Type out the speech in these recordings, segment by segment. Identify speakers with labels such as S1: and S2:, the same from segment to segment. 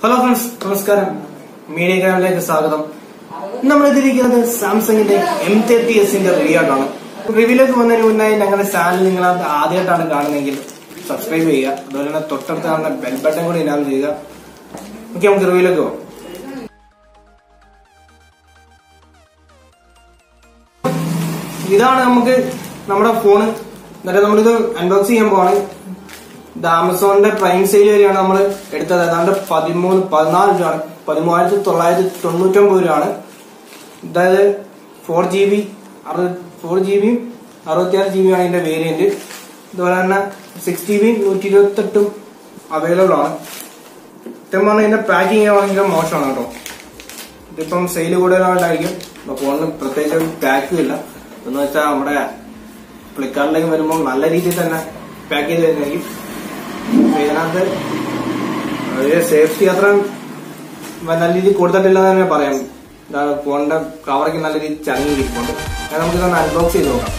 S1: hello friends നമസ്കാരം media ഗ്രാമിലേക്ക് സ്വാഗതം നമ്മൾ എത്തിയിരിക്കുന്നത് സാംസങ്ങിന്റെ എം തേർട്ടി എസിന്റെ റിവ്യൂ ആണ് റിവ്യൂലേക്ക് വന്നതിന് മുന്നായി ഞങ്ങളുടെ ചാനൽ നിങ്ങൾ ആദ്യമായിട്ടാണ് കാണുന്നതെങ്കിൽ സബ്സ്ക്രൈബ് ചെയ്യുക അതുപോലെ തന്നെ തൊട്ടടുത്ത് കാണുന്ന ബെൽ ബട്ടൺ കൂടി ഇനാം ചെയ്യുക ഓക്കെ നമുക്ക് റിവ്യൂലേക്ക് പോകാം ഇതാണ് നമുക്ക് നമ്മുടെ ഫോണ് എന്നിട്ട് നമ്മളിത് അൺബോക്സ് ചെയ്യാൻ പോവാണ് ഇത് ആമസോണിന്റെ പ്രൈം സെയിൽ വരെയാണ് നമ്മൾ എടുത്തത് ഏതാണ്ട് പതിമൂന്ന് പതിനാല് രൂപയാണ് പതിമൂവായിരത്തി തൊള്ളായിരത്തി തൊണ്ണൂറ്റൊമ്പത് രൂപയാണ് അതായത് four G B four G ബിയും അറുപത്തിയാറ് ജി ബിയാണ് ഇതിന്റെ വേരിയന്റ് അതുപോലെ തന്നെ സിക്സ് ജി ബി നൂറ്റി ഇരുപത്തെട്ടും അവൈലബിൾ ആണ് സത്യം പറഞ്ഞാൽ ഇതിന്റെ പാക്കിംഗ് ഭയങ്കര മോശമാണ് കേട്ടോ ഇതിപ്പം സെയിൽ കൂടുതലായിട്ടായിരിക്കും ഫോണിന് പ്രത്യേകിച്ച് പാക്കും ഇല്ല എന്ന് വെച്ചാൽ നമ്മുടെ ഫ്ലിപ്കാർട്ടിലേക്ക് വരുമ്പോൾ നല്ല രീതിയിൽ തന്നെ പാക്ക് ചെയ്ത് വരുന്നതായിരിക്കും അപ്പൊ ഇതിനകത്ത് ഒരു സേഫ്റ്റി അത്ര നല്ല രീതിയിൽ കൊടുത്തിട്ടില്ലെന്ന് തന്നെ പറയാം ഇതാണ് ഫോണിന്റെ കവറൊക്കെ നല്ല രീതിയിൽ ചങ്ങിയിരിക്കുന്നുണ്ട് അത് നമുക്ക് ഇതൊന്ന് അൺബോക്സ് ചെയ്ത് നോക്കാം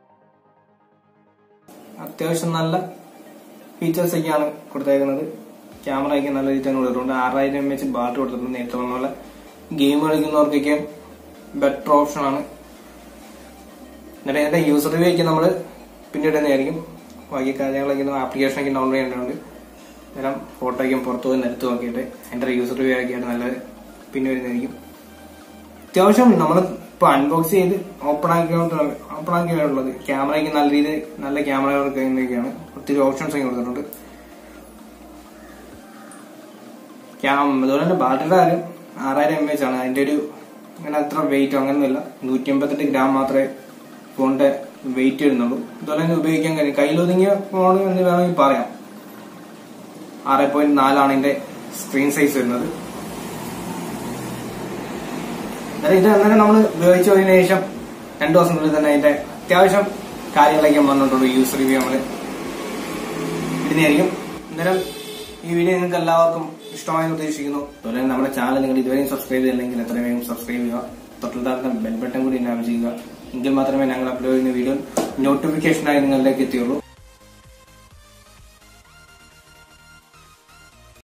S1: അത്യാവശ്യം നല്ല ഫീച്ചേഴ്സ് ഒക്കെയാണ് കൊടുത്തേക്കുന്നത് ക്യാമറയ്ക്ക് നല്ല രീതിയിൽ തന്നെ കൊടുത്തിട്ടുണ്ട് ആറായിരം എം എച്ച് ബാറ്ററി കൊടുത്തിട്ടുണ്ട് നേരത്തെ പറഞ്ഞ പോലെ ഗെയിം കളിക്കുന്നവർക്കൊക്കെ ബെറ്റർ ഓപ്ഷൻ ആണ് എന്നിട്ട് ഇതിന്റെ യൂസർ റിവ്യൂ ഒക്കെ നമ്മൾ പിന്നീട് തന്നെയായിരിക്കും ബാക്കി കാര്യങ്ങളൊക്കെ ആപ്ലിക്കേഷനൊക്കെ ഡൗൺലോഡ് ചെയ്യേണ്ടതുണ്ട് അന്നേരം ഫോട്ടോയ്ക്കും പുറത്തു പോയി നിരത്ത് നോക്കിയിട്ട് അതിന്റെ യൂസർ റിവ്യൂ ആക്കിയാണ് നല്ലത് പിന്നെ വരുന്നതായിരിക്കും അത്യാവശ്യം നമ്മൾ ഇപ്പൊ അൺബോക്സ് ചെയ്ത് ഓപ്പൺ ആക്കി ഓപ്പൺ ആക്കിയുള്ളത് ക്യാമറയ്ക്ക് നല്ല രീതിയിൽ നല്ല ക്യാമറകൾ കഴിയുന്നതൊക്കെയാണ് ഒത്തിരി ഓപ്ഷൻസ് ഒക്കെ കൊടുത്തിട്ടുണ്ട് ക്യാം അതുപോലെ തന്നെ ബാറ്ററിയുടെ കാര്യം ആറായിരം എം എച്ച് ആണ് അതിന്റെ ഒരു അങ്ങനെ അത്ര വെയിറ്റ് അങ്ങനെയൊന്നുമില്ല നൂറ്റി അമ്പത്തെട്ട് ഗ്രാം മാത്രമേ ഫോണിന്റെ വെയിറ്റ് വരുന്നുള്ളൂ അതുപോലെ തന്നെ ഉപയോഗിക്കാൻ കഴിയും കയ്യിലൊതുങ്ങിയ ഫോൺ എന്ന് വേണമെങ്കിൽ പറയാം ആറ് പോയിന്റ് നാലാണ് ഇതിന്റെ സ്ക്രീൻ സൈസ് വരുന്നത് അന്നേരം ഇത് അന്നേരം നമ്മൾ ഉപയോഗിച്ചു പോയതിനു ശേഷം രണ്ടു ദിവസത്തിനുള്ളിൽ തന്നെ അതിന്റെ അത്യാവശ്യം കാര്യങ്ങളൊക്കെ വന്നിട്ടുള്ളൂ യൂസ് റിവ്യൂ നമ്മൾ ഇടുന്നതായിരിക്കും അന്നേരം ഈ വീഡിയോ നിങ്ങൾക്ക് എല്ലാവർക്കും ഇഷ്ടമായെന്ന് ഉദ്ദേശിക്കുന്നു അതുപോലെ തന്നെ നമ്മുടെ ചാനൽ നിങ്ങൾ ഇതുവരെയും സബ്സ്ക്രൈബ് ചെയ്തില്ലെങ്കിൽ എത്രയും വേഗം സബ്സ്ക്രൈബ് ചെയ്യുക തൊട്ടിൽ താഴ്ന്ന ബെൽ ബട്ടൺ കൂടി ഇനാബിൾ ചെയ്യുക എങ്കിൽ മാത്രമേ ഞങ്ങൾ അപ്ലോഡ് ചെയ്യുന്ന വീഡിയോ നോട്ടിഫിക്കേഷനായി നിങ്ങളിലേക്ക് എത്തിയുള്ളൂ